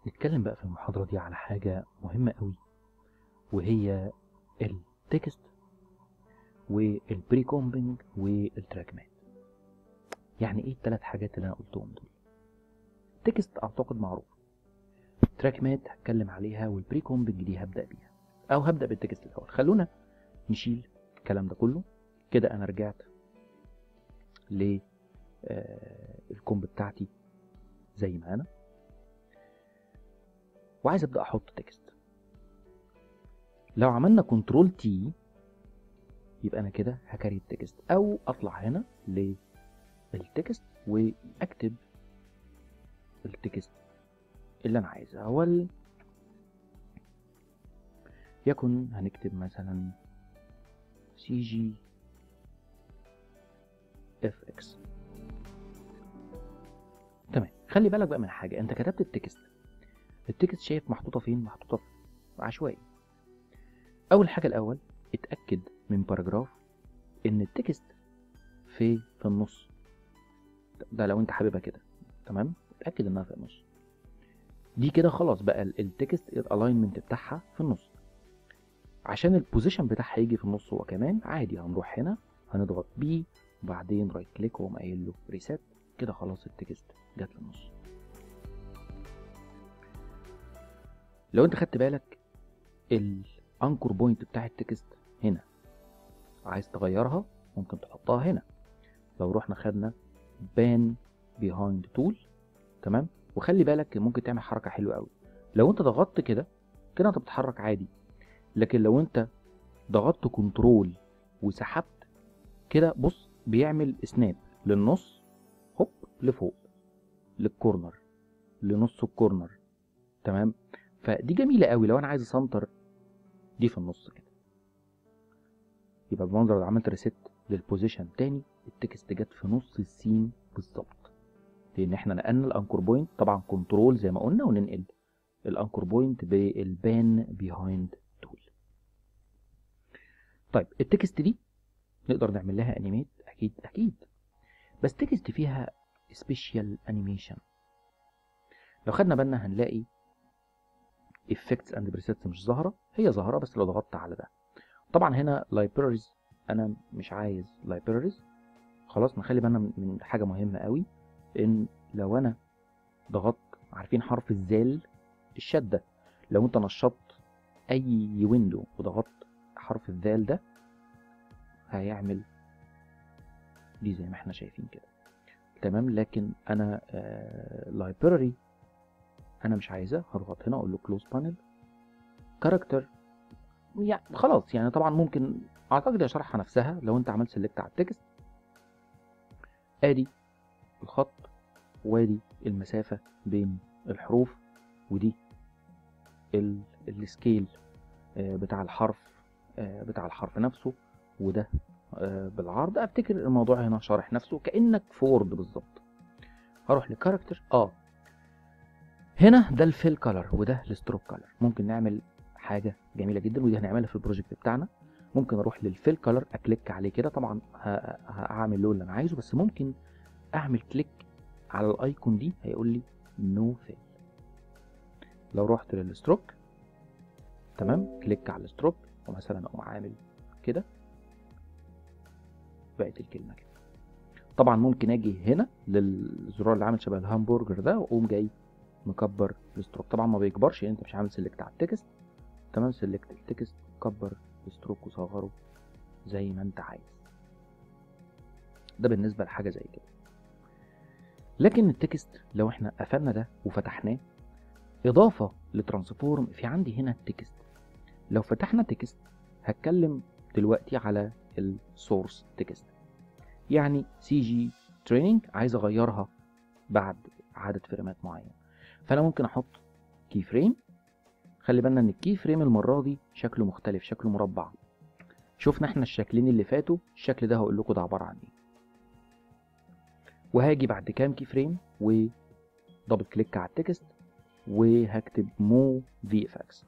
نتكلم بقى في المحاضرة دي على حاجة مهمة قوي وهي التكست والبري كومبينج والتراكمات يعني ايه الثلاث حاجات اللي انا قلتهم دول التكست اعتقد معروف تراكمات هتكلم عليها والبري كومبينج دي هبدأ بيها او هبدأ بالتكست الاول خلونا نشيل الكلام ده كله كده انا رجعت ل الكومب بتاعتي زي ما انا وعايز ابدا احط تكست لو عملنا كنترول تي يبقى انا كده هكري التكست او اطلع هنا للتكست واكتب التكست اللي انا عايزه هو يكن هنكتب مثلا سي جي اف اكس تمام خلي بالك بقى من حاجه انت كتبت التكست التكست شايف محطوطه فين محطوطه في عشوائي اول حاجه الاول اتاكد من باراجراف ان التكست في في النص ده لو انت حاببها كده تمام اتاكد انها في النص دي كده خلاص بقى التكست الالاينمنت بتاعها في النص عشان البوزيشن بتاعها يجي في النص هو كمان عادي هنروح هنا هنضغط بي وبعدين رايت كليك واقوم قايل له ريسيت كده خلاص التكست جت في النص لو انت خدت بالك الانكور بوينت بتاع التكست هنا عايز تغيرها ممكن تحطها هنا لو رحنا خدنا بان بيهايند تول تمام وخلي بالك ممكن تعمل حركه حلوه قوي لو انت ضغطت كده كده انت بتتحرك عادي لكن لو انت ضغطت كنترول وسحبت كده بص بيعمل سناب للنص هوب لفوق للكورنر لنص الكورنر تمام فدي جميلة قوي لو انا عايز اسنتر دي في النص كده يبقى بمنظر لو عملت ريست للبوزيشن تاني التكست جت في نص السين بالظبط لان احنا نقلنا الانكور بوينت طبعا كنترول زي ما قلنا وننقل الانكور بوينت بالبان بيهايند تول طيب التكست دي نقدر نعمل لها انيميت اكيد اكيد بس تكست فيها سبيشال انيميشن لو خدنا بالنا هنلاقي effects and presets مش ظاهره هي ظاهره بس لو ضغطت على ده طبعا هنا libraries انا مش عايز libraries خلاص نخلي بالنا من حاجه مهمه قوي ان لو انا ضغطت عارفين حرف الزال الشده لو انت نشطت اي ويندو وضغطت حرف الذال ده هيعمل دي زي ما احنا شايفين كده تمام لكن انا لايبراري آه انا مش عايزه هضغط هنا اقول له كلوز بانل كاركتر يعني خلاص يعني طبعا ممكن اعتقد اشرحها نفسها لو انت عملت سيلكت على التكست ادي الخط وادي المسافه بين الحروف ودي السكيل آه بتاع الحرف آه بتاع الحرف نفسه وده بالعرض افتكر الموضوع هنا شارح نفسه كانك في وورد بالظبط هروح لكاركتر اه هنا ده الفيل كلر وده الستروك كلر ممكن نعمل حاجه جميله جدا ودي هنعملها في البروجكت بتاعنا ممكن اروح للفيل كلر اكليك عليه كده طبعا هعمل اللون اللي انا عايزه بس ممكن اعمل كليك على الايكون دي هيقول لي نو فيل لو رحت للستروك تمام كليك على الستروك ومثلا اقوم عامل كده بقت الكلمه كده طبعا ممكن اجي هنا للزرار اللي عامل شبه الهامبرجر ده واقوم جاي مكبر الستروك طبعا ما بيكبرش انت مش عامل سيلكت على التكست تمام سيلكت التكست كبر الستروك وصغره زي ما انت عايز ده بالنسبه لحاجه زي كده لكن التكست لو احنا قفلنا ده وفتحناه اضافه لترانسفورم في عندي هنا التكست لو فتحنا تكست هتكلم دلوقتي على السورس تكست يعني سي جي تريننج عايز اغيرها بعد عدد فريمات معين فانا ممكن احط كي فريم خلي بالنا ان الكي فريم المره دي شكله مختلف شكله مربع شفنا احنا الشكلين اللي فاتوا الشكل ده هقول لكم ده عباره عن ايه وهاجي بعد كام كي فريم ودبل كليك على التكست وهكتب مو في اف اكس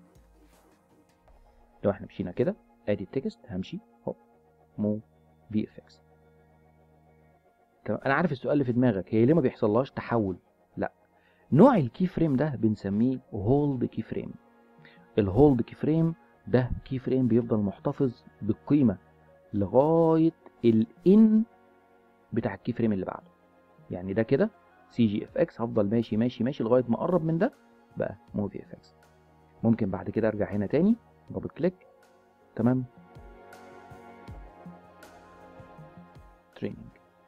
لو احنا مشينا كده ادي التكست همشي هوب مو في اف اكس تمام انا عارف السؤال اللي في دماغك هي ليه ما بيحصلهاش تحول لا نوع الكي فريم ده بنسميه هولد كي فريم الهولد كي فريم ده كي فريم بيفضل محتفظ بالقيمه لغايه الان بتاع الكي فريم اللي بعده يعني ده كده سي جي اف اكس هفضل ماشي ماشي ماشي لغايه ما اقرب من ده بقى موفي اف اكس ممكن بعد كده ارجع هنا تاني دبل كليك تمام تريننج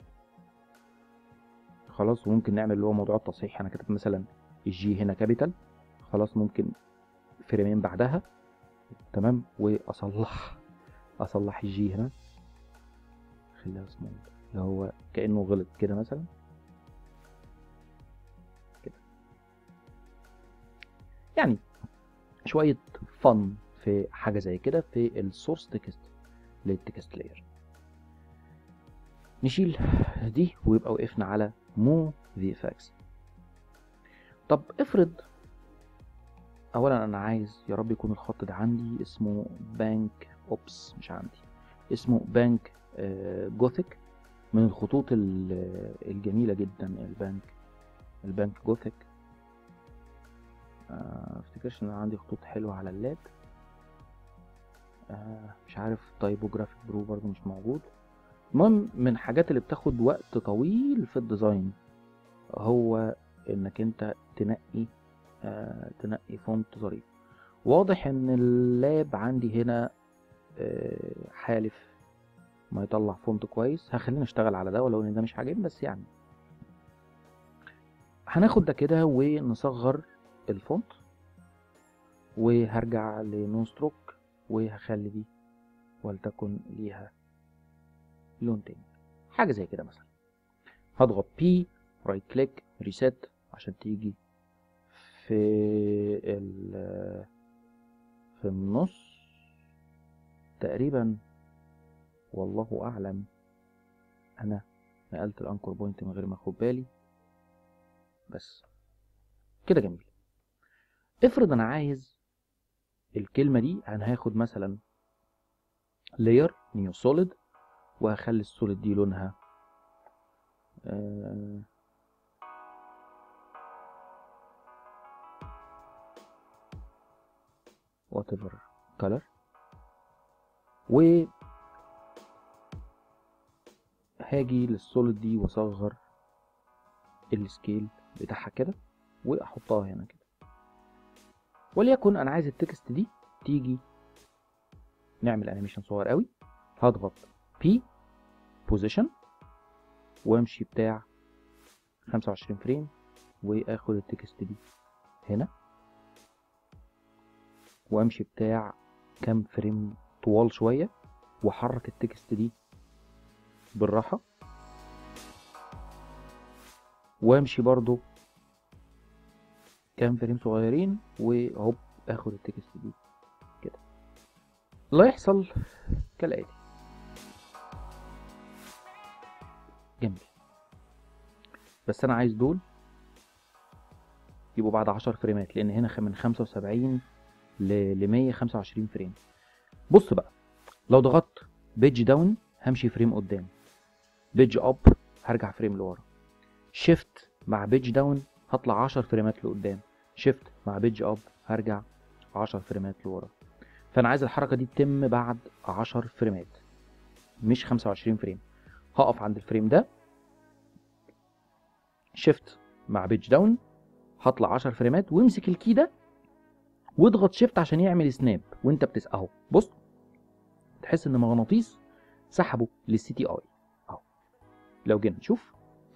خلاص وممكن نعمل اللي هو موضوع التصحيح انا كتبت مثلا الجي هنا كابيتال خلاص ممكن فريمين بعدها تمام واصلح اصلح الجي هنا خليها سمول اللي هو كانه غلط كده مثلا كده يعني شويه فن في حاجه زي كده في السورس تكست للتكست لاير نشيل دي ويبقى وقفنا على مو في افكس طب افرض اولا انا عايز يا رب يكون الخط ده عندي اسمه بانك اوبس مش عندي اسمه بانك جوثيك من الخطوط الجميله جدا البانك البانك جوثيك افتكرش ان انا عندي خطوط حلوه على اللاب مش عارف تايبوجرافيك برو برضو مش موجود المهم من الحاجات اللي بتاخد وقت طويل في الديزاين هو انك انت تنقي آه تنقي فونت ظريف واضح ان اللاب عندي هنا آه حالف ما يطلع فونت كويس هخلينا اشتغل على ده ولو ان ده مش عاجبني بس يعني هناخد ده كده ونصغر الفونت وهرجع لنو ستروك وهخلي دي ولتكن ليها لون تاني حاجة زي كده مثلا هضغط بي رايت كليك ريسيت عشان تيجي في ال في النص تقريبا والله اعلم انا نقلت الانكور بوينت من غير ما اخد بالي بس كده جميل افرض انا عايز الكلمة دي انا هاخد مثلا layer نيو سوليد وهخلي السوليد دي لونها آه whatever color و هاجي للسوليد دي واصغر السكيل بتاعها كده واحطها هنا كده وليكن انا عايز التكست دي تيجي نعمل انيميشن صغير قوي هضغط P position وامشي بتاع 25 فريم واخد التكست دي هنا وامشي بتاع كام فريم طوال شوية واحرك التكست دي بالراحة وامشي برضو كام فريم صغيرين وهوب اخد التكست دي كده اللي يحصل كالآتي جميل بس انا عايز دول يبقوا بعد 10 فريمات لان هنا من 75 ل 125 فريم بص بقى لو ضغطت بيج داون همشي فريم قدام بيج اب هرجع فريم لورا شيفت مع بيج داون هطلع 10 فريمات لقدام شيفت مع بيج اب هرجع 10 فريمات لورا فانا عايز الحركه دي تتم بعد 10 فريمات مش 25 فريم هقف عند الفريم ده شيفت مع بيج داون هطلع 10 فريمات وامسك الكي ده واضغط شيفت عشان يعمل سناب وانت بتس اهو بص تحس ان مغناطيس سحبه للسي تي اي اهو لو جينا نشوف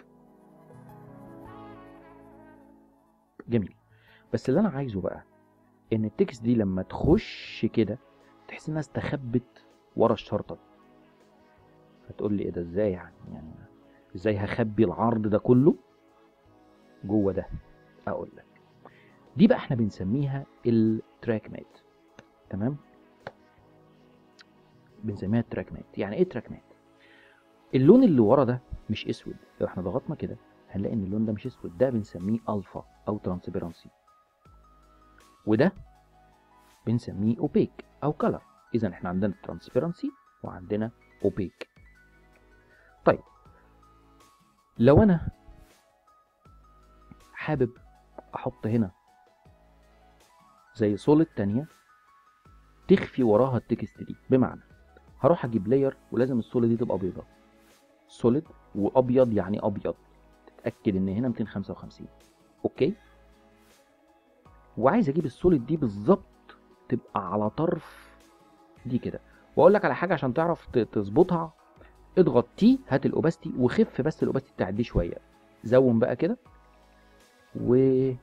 جميل بس اللي انا عايزه بقى ان التكست دي لما تخش كده تحس انها استخبت ورا الشرطه دي هتقول لي ايه ده ازاي يعني يعني ازاي هخبي العرض ده كله جوه ده اقول لك دي بقى احنا بنسميها التراك مات تمام بنسميها التراك مات يعني ايه تراك مات اللون اللي ورا ده مش اسود لو احنا ضغطنا كده هنلاقي ان اللون ده مش اسود ده بنسميه الفا او ترانسبيرنسي وده بنسميه اوبيك او كلر اذا احنا عندنا ترانسبيرنسي وعندنا اوبيك طيب لو انا حابب احط هنا زي سوليد تانية تخفي وراها التكست دي بمعنى هروح اجيب لاير ولازم السوليد دي تبقى بيضاء سوليد وابيض يعني ابيض تتاكد ان هنا 255 اوكي وعايز اجيب السوليد دي بالظبط تبقى على طرف دي كده واقول لك على حاجه عشان تعرف ت- تظبطها اضغط تي هات الاوباستي وخف بس الاوباستي بتاعت دي شويه زوم بقى كده و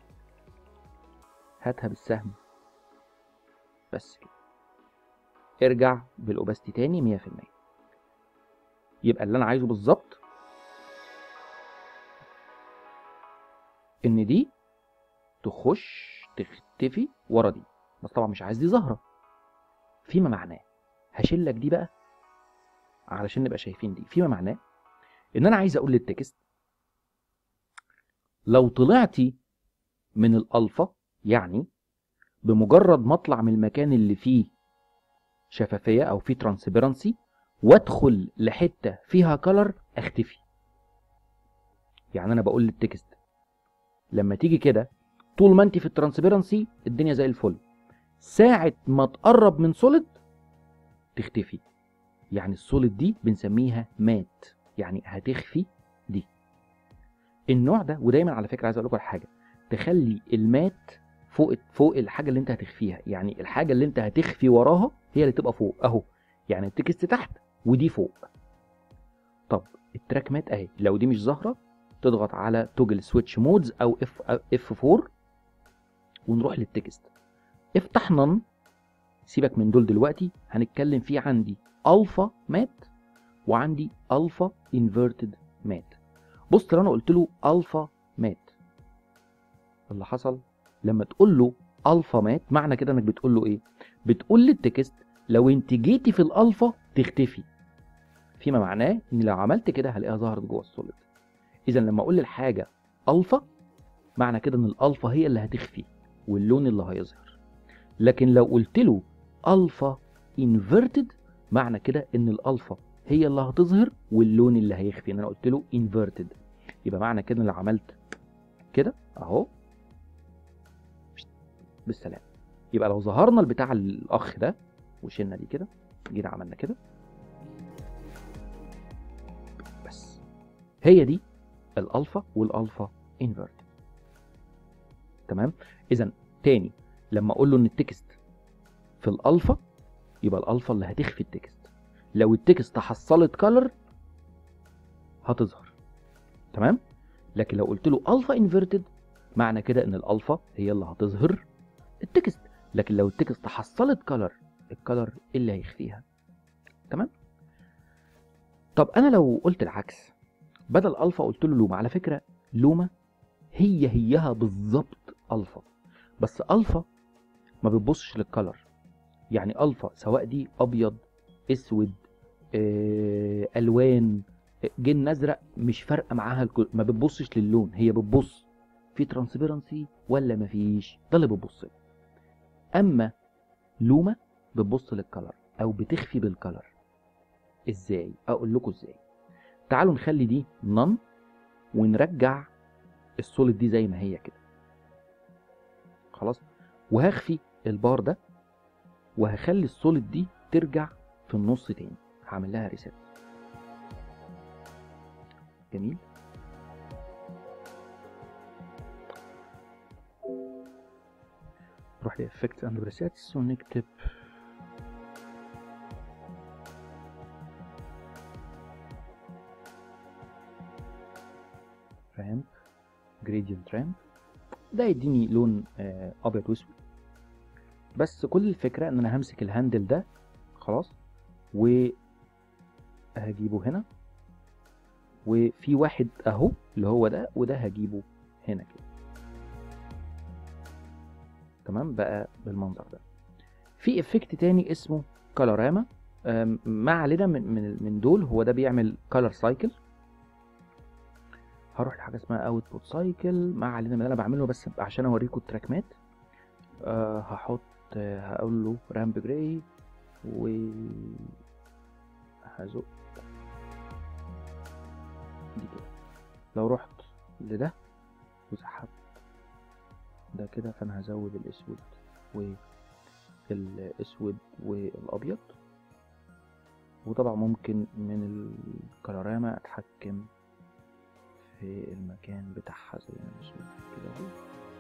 هاتها بالسهم بس كده ارجع بالاوباستي تاني 100% يبقى اللي انا عايزه بالظبط ان دي تخش تختفي ورا دي بس طبعا مش عايز دي ظاهره فيما معناه هشيل لك دي بقى علشان نبقى شايفين دي فيما معناه ان انا عايز اقول للتكست لو طلعتي من الالفا يعني بمجرد ما اطلع من المكان اللي فيه شفافيه او فيه ترانسبيرنسي وادخل لحته فيها كلر اختفي يعني انا بقول للتكست لما تيجي كده طول ما انت في الترانسبيرنسي الدنيا زي الفل ساعه ما تقرب من سوليد تختفي يعني السوليد دي بنسميها مات يعني هتخفي دي النوع ده ودايما على فكره عايز اقول لكم على حاجه تخلي المات فوق فوق الحاجه اللي انت هتخفيها يعني الحاجه اللي انت هتخفي وراها هي اللي تبقى فوق اهو يعني التكست تحت ودي فوق طب التراك مات اهي لو دي مش ظاهره تضغط على توجل سويتش مودز او اف اف 4 ونروح للتكست افتح نن سيبك من دول دلوقتي هنتكلم فيه عندي الفا مات وعندي الفا انفيرتد مات بص لو انا قلت له الفا مات اللي حصل لما تقول له الفا مات معنى كده انك بتقول له ايه بتقول للتكست لو انت جيتي في الالفا تختفي فيما معناه ان لو عملت كده هلاقيها ظهرت جوه السوليد اذا لما اقول للحاجه الفا معنى كده ان الالفا هي اللي هتخفي واللون اللي هيظهر لكن لو قلت له الفا انفيرتد معنى كده ان الالفا هي اللي هتظهر واللون اللي هيخفي ان انا قلت له انفيرتد يبقى معنى كده لو عملت كده اهو بالسلام يبقى لو ظهرنا البتاع الاخ ده وشلنا دي كده جينا عملنا كده بس هي دي الالفا والالفا انفيرت تمام اذا تاني لما اقول له ان التكست في الالفا يبقى الالفا اللي هتخفي التكست لو التكست تحصلت كلر هتظهر تمام لكن لو قلت له الفا انفيرتد معنى كده ان الالفا هي اللي هتظهر التكست لكن لو التكست تحصلت كلر الكلر اللي هيخفيها تمام طب انا لو قلت العكس بدل الفا قلت له لوما على فكره لوما هي هيها بالظبط الفا بس الفا ما بتبصش للكلر يعني الفا سواء دي ابيض اسود آه، الوان آه، جن ازرق مش فارقه معاها الكل... ما بتبصش للون هي بتبص في ترانسبيرنسي ولا مفيش ده اللي بتبص له اما لوما بتبص للكلر او بتخفي بالكلر ازاي اقول لكم ازاي تعالوا نخلي دي نن ونرجع السوليد دي زي ما هي كده خلاص وهخفي البار ده وهخلي السوليد دي ترجع في النص تاني هعمل لها ريست جميل نروح لإفكت اند ريسيتس ونكتب رامب جريدينت رامب ده يديني لون آه، ابيض واسود بس كل الفكره ان انا همسك الهاندل ده خلاص وهجيبه هنا وفي واحد اهو اللي هو ده وده هجيبه هنا كده تمام بقى بالمنظر ده في افكت تاني اسمه كالوراما آم، ما علينا من من من دول هو ده بيعمل كالر سايكل هروح لحاجه اسمها اوتبوت سايكل ما علينا من اللي انا بعمله بس عشان اوريكم التراكمات أه هحط آه، هقول له رامب جراي و هزق دي كده لو رحت لده وسحبت ده كده فانا هزود الاسود والاسود والابيض وطبعا ممكن من الكلارامة اتحكم في المكان بتاعها زي ما الاسود كده اهو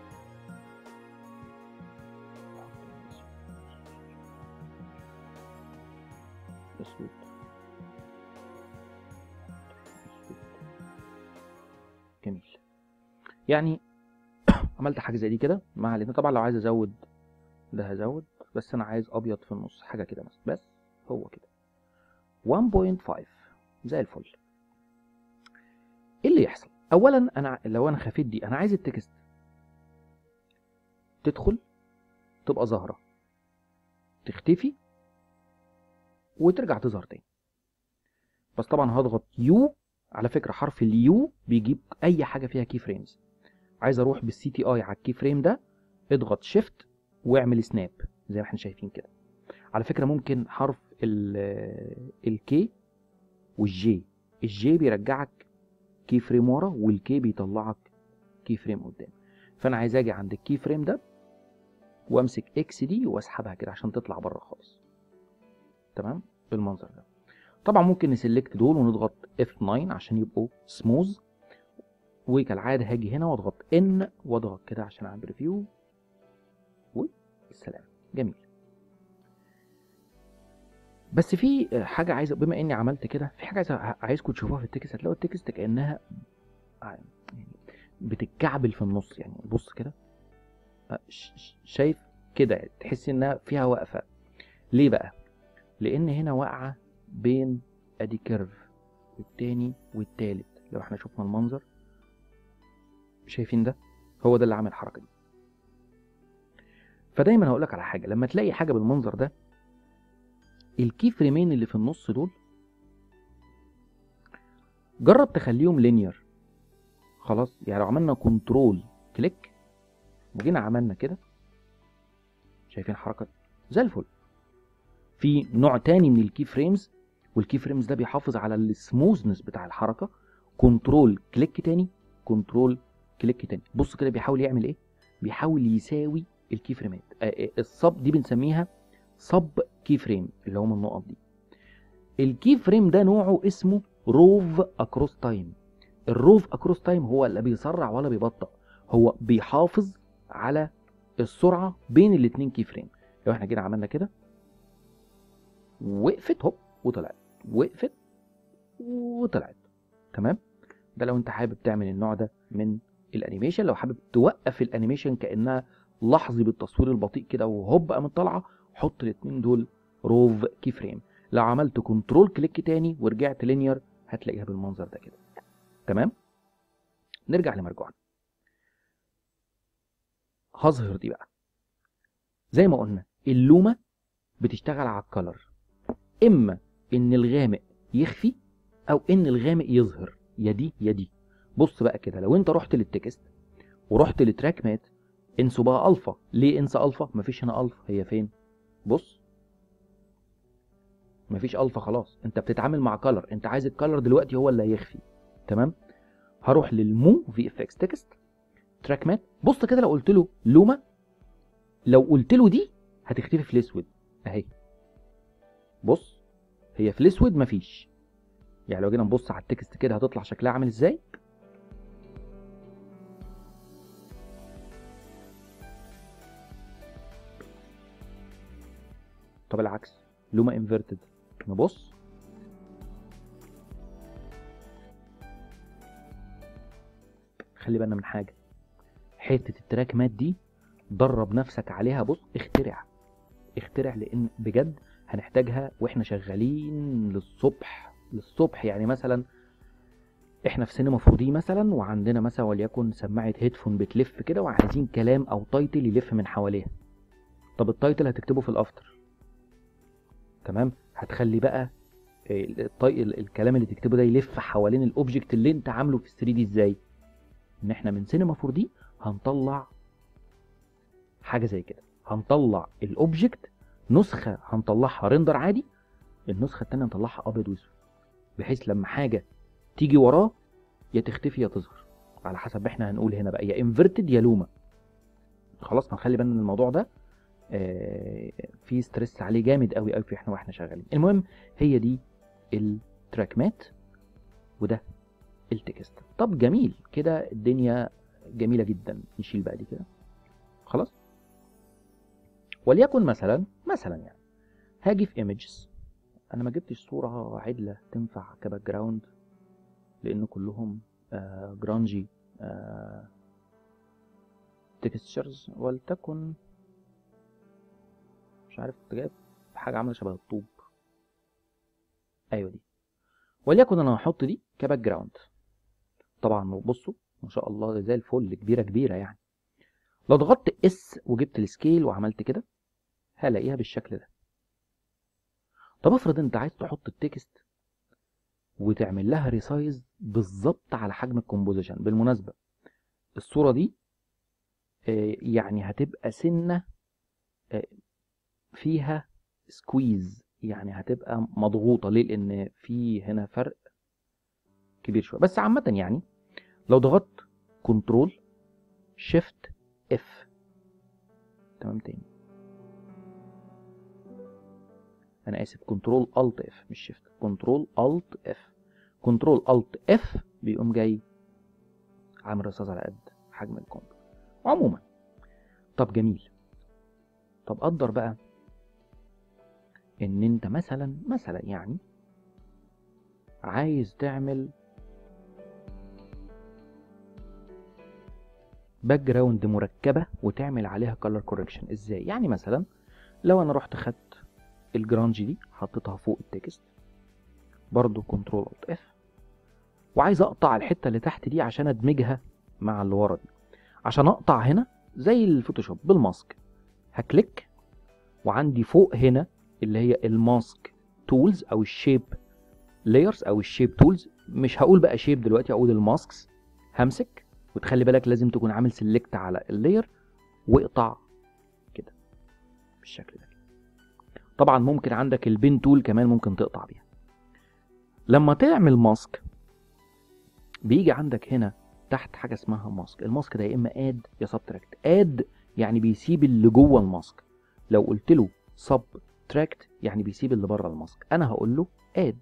اسود اسود جميل يعني عملت حاجه زي دي كده ما علينا طبعا لو عايز ازود ده هزود بس انا عايز ابيض في النص حاجه كده مثلا بس هو كده 1.5 زي الفل ايه اللي يحصل اولا انا لو انا خفيت دي انا عايز التكست تدخل تبقى ظاهره تختفي وترجع تظهر تاني بس طبعا هضغط يو على فكره حرف اليو بيجيب اي حاجه فيها كي فريمز عايز اروح بالسي تي اي على الكي فريم ده اضغط شيفت واعمل سناب زي ما احنا شايفين كده على فكره ممكن حرف الكي والجي الجي بيرجعك كي فريم ورا والكي بيطلعك كي فريم قدام فانا عايز اجي عند الكي فريم ده وامسك اكس دي واسحبها كده عشان تطلع بره خالص تمام بالمنظر ده طبعا ممكن نسلكت دول ونضغط F9 عشان يبقوا سموز وكالعاده هاجي هنا واضغط ان واضغط كده عشان اعمل ريفيو والسلام جميل بس في حاجه عايز بما اني عملت كده في حاجه عايز عايزكم تشوفوها في التكست هتلاقوا التكست كانها بتتكعبل في النص يعني بص كده شايف كده تحس انها فيها وقفه ليه بقى لان هنا واقعه بين ادي كيرف والتاني والتالت لو احنا شفنا المنظر شايفين ده هو ده اللي عامل الحركه دي فدايما هقول لك على حاجه لما تلاقي حاجه بالمنظر ده الكي فريمين اللي في النص دول جرب تخليهم لينير خلاص يعني لو عملنا كنترول كليك وجينا عملنا كده شايفين الحركه زي الفل في نوع تاني من الكي فريمز والكي فريمز ده بيحافظ على السموزنس بتاع الحركه كنترول كليك تاني كنترول كليك تاني بص كده بيحاول يعمل ايه بيحاول يساوي الكي فريمات الصب دي بنسميها صب كي فريم اللي هم النقط دي الكي فريم ده نوعه اسمه روف اكروس تايم الروف اكروس تايم هو لا بيسرع ولا بيبطأ هو بيحافظ على السرعه بين الاتنين كي فريم لو احنا جينا عملنا كده وقفت هوب وطلعت وقفت وطلعت تمام ده لو انت حابب تعمل النوع ده من الانيميشن لو حابب توقف الانيميشن كانها لحظي بالتصوير البطيء كده وهوب قامت طالعه حط الاثنين دول روف كي فريم لو عملت كنترول كليك تاني ورجعت لينير هتلاقيها بالمنظر ده كده تمام نرجع لمرجوعنا هظهر دي بقى زي ما قلنا اللومه بتشتغل على الكلر اما ان الغامق يخفي او ان الغامق يظهر يا دي يا دي بص بقى كده لو انت رحت للتكست ورحت لتراك مات انسوا بقى الفا ليه انسى الفا مفيش هنا الفا هي فين بص مفيش الفا خلاص انت بتتعامل مع كلر انت عايز الكلر دلوقتي هو اللي هيخفي تمام هروح للمو في اف اكس تكست تراك مات بص كده لو قلت له لوما لو قلت له دي هتختفي في الاسود اهي بص هي في الاسود مفيش يعني لو جينا نبص على التكست كده هتطلع شكلها عامل ازاي طب العكس لوما انفيرتد نبص خلي بالنا من حاجه حته التراك مات دي درب نفسك عليها بص اخترع اخترع لان بجد هنحتاجها واحنا شغالين للصبح للصبح يعني مثلا احنا في سينما 4 دي مثلا وعندنا مثلا وليكن سماعه هيدفون بتلف كده وعايزين كلام او تايتل يلف من حواليها طب التايتل هتكتبه في الافتر تمام هتخلي بقى الطي... الكلام اللي تكتبه ده يلف حوالين الاوبجكت اللي انت عامله في 3 دي ازاي ان احنا من سينما 4 دي هنطلع حاجه زي كده هنطلع الاوبجكت نسخه هنطلعها ريندر عادي النسخه التانية نطلعها ابيض واسود بحيث لما حاجه تيجي وراه يا تختفي يا تظهر على حسب احنا هنقول هنا بقى يا انفرتد يا لوما خلاص هنخلي بالنا من الموضوع ده آه، في ستريس عليه جامد قوي قوي احنا واحنا شغالين المهم هي دي التراك مات وده التكست طب جميل كده الدنيا جميله جدا نشيل بقى دي كده خلاص وليكن مثلا مثلا يعني هاجي في ايمجز انا ما جبتش صوره عدله تنفع كباك جراوند لان كلهم آه جرانجي آه تكستشرز ولتكن مش عارف كنت جايب حاجه عامله شبه الطوب ايوه دي وليكن انا هحط دي كباك جراوند طبعا بصوا ما شاء الله زي الفل كبيره كبيره يعني لو ضغطت اس وجبت السكيل وعملت كده هلاقيها بالشكل ده طب افرض انت عايز تحط التكست وتعمل لها ريسايز بالظبط على حجم الكومبوزيشن بالمناسبه الصوره دي آه، يعني هتبقى سنه آه، فيها سكويز يعني هتبقى مضغوطه ليه لان في هنا فرق كبير شويه بس عامه يعني لو ضغطت كنترول شيفت اف تمام تاني انا اسف كنترول الت اف مش شيفت كنترول الت اف كنترول الت اف بيقوم جاي عامل رصاص على قد حجم الكومب عموما طب جميل طب قدر بقى ان انت مثلا مثلا يعني عايز تعمل باك جراوند مركبه وتعمل عليها كلر كوركشن ازاي يعني مثلا لو انا رحت خدت الجرانج دي حطيتها فوق التكست برضو كنترول الت اف وعايز اقطع الحته اللي تحت دي عشان ادمجها مع اللي ورا دي عشان اقطع هنا زي الفوتوشوب بالماسك هكليك وعندي فوق هنا اللي هي الماسك تولز او الشيب لايرز او الشيب تولز مش هقول بقى شيب دلوقتي اقول الماسكس همسك وتخلي بالك لازم تكون عامل سيلكت على اللاير واقطع كده بالشكل ده طبعا ممكن عندك البين تول كمان ممكن تقطع بيها لما تعمل ماسك بيجي عندك هنا تحت حاجه اسمها ماسك الماسك ده يا اما اد يا سبتراكت اد يعني بيسيب اللي جوه الماسك لو قلت له سبتراكت يعني بيسيب اللي بره الماسك انا هقول له اد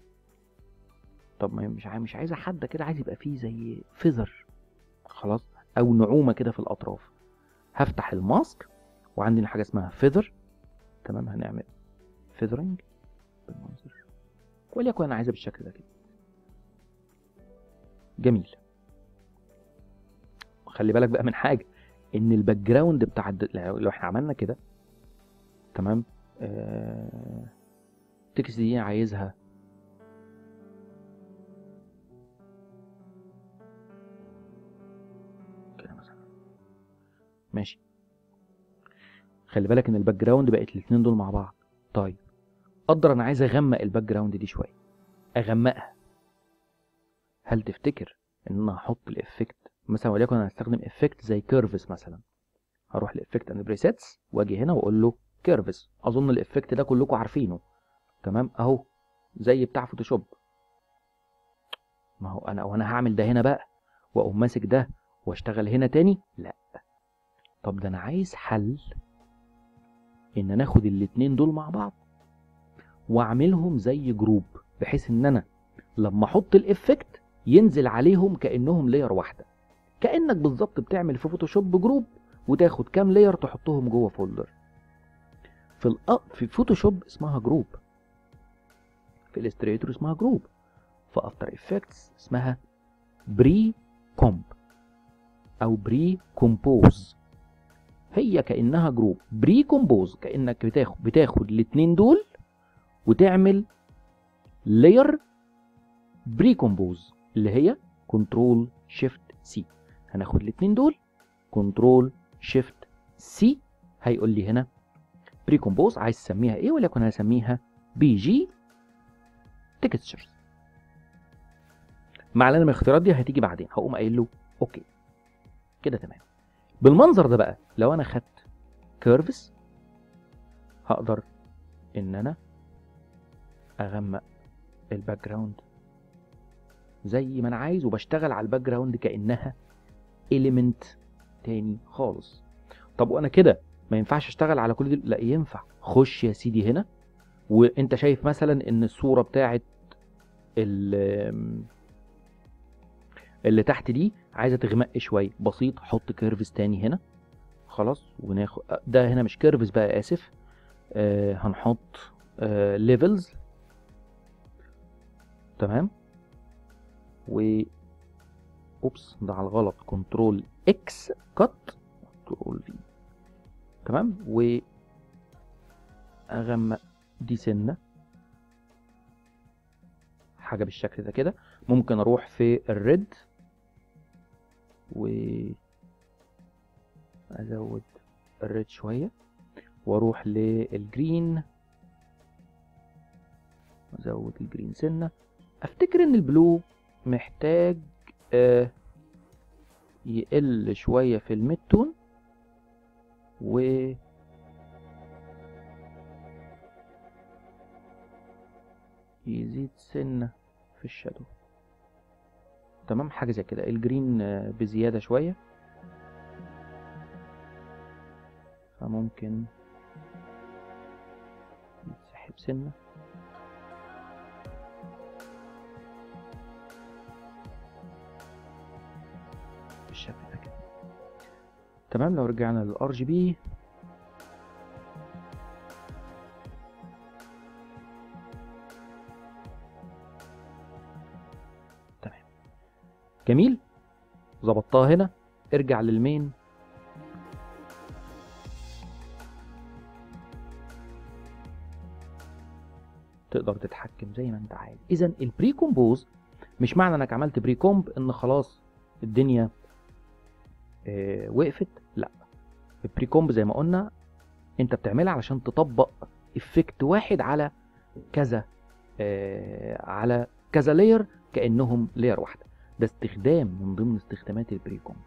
طب ما مش عايز مش عايزه حد كده عايز يبقى فيه زي فيزر خلاص او نعومه كده في الاطراف هفتح الماسك وعندنا حاجه اسمها فيذر تمام هنعمل فيذرنج بالمنظر وليكن انا عايزها بالشكل ده كده جميل خلي بالك بقى من حاجه ان الباك جراوند بتاع الد... لو احنا عملنا كده تمام آه... التكست دي عايزها كده مثلا ماشي خلي بالك ان الباك جراوند بقت الاتنين دول مع بعض طيب قدر انا عايز اغمق الباك جراوند دي شويه اغمقها هل تفتكر ان انا هحط الافكت مثلا وليكن انا هستخدم افكت زي كيرفز مثلا هروح لافكت اند بريسيتس واجي هنا واقول له كيرفز اظن الافكت ده كلكم عارفينه تمام اهو زي بتاع فوتوشوب ما هو انا وانا هعمل ده هنا بقى واقوم ماسك ده واشتغل هنا تاني لا طب ده انا عايز حل ان انا اخد الاتنين دول مع بعض واعملهم زي جروب بحيث ان انا لما احط الافكت ينزل عليهم كانهم لاير واحده كانك بالظبط بتعمل في فوتوشوب جروب وتاخد كام لاير تحطهم جوه فولدر في الأ... في فوتوشوب اسمها جروب في الستريتور اسمها جروب في افتر افكتس اسمها بري كومب او بري كومبوز هي كانها جروب بري كومبوز كانك بتاخد بتاخد الاثنين دول وتعمل لاير بري كومبوز اللي هي كنترول شيفت سي هناخد الاثنين دول كنترول شيفت سي هيقول لي هنا بري كومبوز عايز تسميها ايه وليكن هسميها بي جي تكستشرز مع ان الاختيارات دي هتيجي بعدين هقوم قايل له اوكي كده تمام بالمنظر ده بقى لو انا خدت كيرفز هقدر ان انا اغمق الباك جراوند زي ما انا عايز وبشتغل على الباك جراوند كانها اليمنت تاني خالص طب وانا كده ما ينفعش اشتغل على كل دي لا ينفع خش يا سيدي هنا وانت شايف مثلا ان الصوره بتاعت ال- اللي تحت دي عايزه تغمق شويه بسيط حط كيرفز تاني هنا خلاص وناخد ده هنا مش كيرفز بقى اسف آه هنحط آه ليفلز تمام و اوبس ده على الغلط كنترول اكس كات كنترول في تمام و اغمق دي سنه حاجه بالشكل ده كده ممكن اروح في الريد و ازود الريد شويه واروح للجرين ازود الجرين سنه افتكر ان البلو محتاج آه يقل شويه في الميد تون و يزيد سنه في الشادو تمام حاجه زي كده الجرين آه، بزياده شويه فممكن يتسحب سنه بالشكل ده كده تمام لو رجعنا للار جي بي تمام جميل ظبطتها هنا ارجع للمين تقدر تتحكم زي ما انت عايز اذا البري كومبوز مش معنى انك عملت بري كومب ان خلاص الدنيا آه وقفت لا البري كومب زي ما قلنا انت بتعملها علشان تطبق افكت واحد على كذا آه على كذا لاير كانهم لاير واحده ده استخدام من ضمن استخدامات البري كومب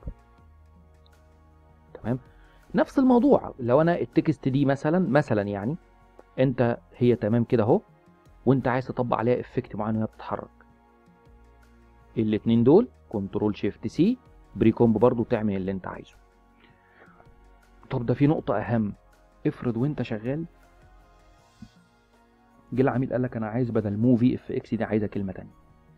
تمام نفس الموضوع لو انا التكست دي مثلا مثلا يعني انت هي تمام كده اهو وانت عايز تطبق عليها افكت معين وهي بتتحرك الاتنين دول كنترول شيفت سي بري كومب برضو تعمل اللي انت عايزه طب ده في نقطة أهم افرض وانت شغال جه العميل قال لك انا عايز بدل موفي اف اكس دي عايزه كلمة تانية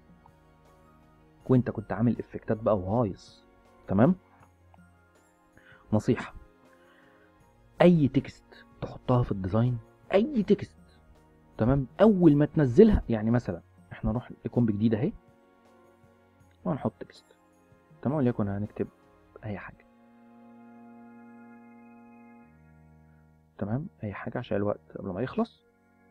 وانت كنت عامل افكتات بقى وهايص تمام نصيحة اي تكست تحطها في الديزاين اي تكست تمام اول ما تنزلها يعني مثلا احنا نروح لكومب جديد اهي وهنحط تكست تمام وليكن هنكتب اي حاجه تمام اي حاجه عشان الوقت قبل ما يخلص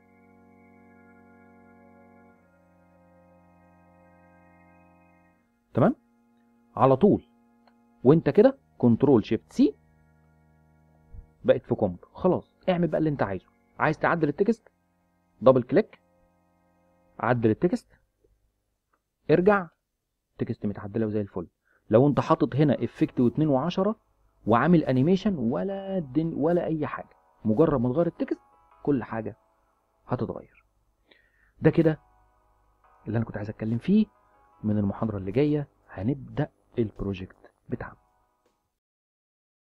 تمام على طول وانت كده كنترول شيفت سي بقت في كومب خلاص اعمل بقى اللي انت عايزه عايز تعدل التكست دبل كليك عدل التكست ارجع تكست متعدله وزي الفل لو انت حاطط هنا افكت و2 و10 وعامل انيميشن ولا دن ولا اي حاجه مجرد ما تغير التكست كل حاجه هتتغير ده كده اللي انا كنت عايز اتكلم فيه من المحاضره اللي جايه هنبدا البروجكت بتاعنا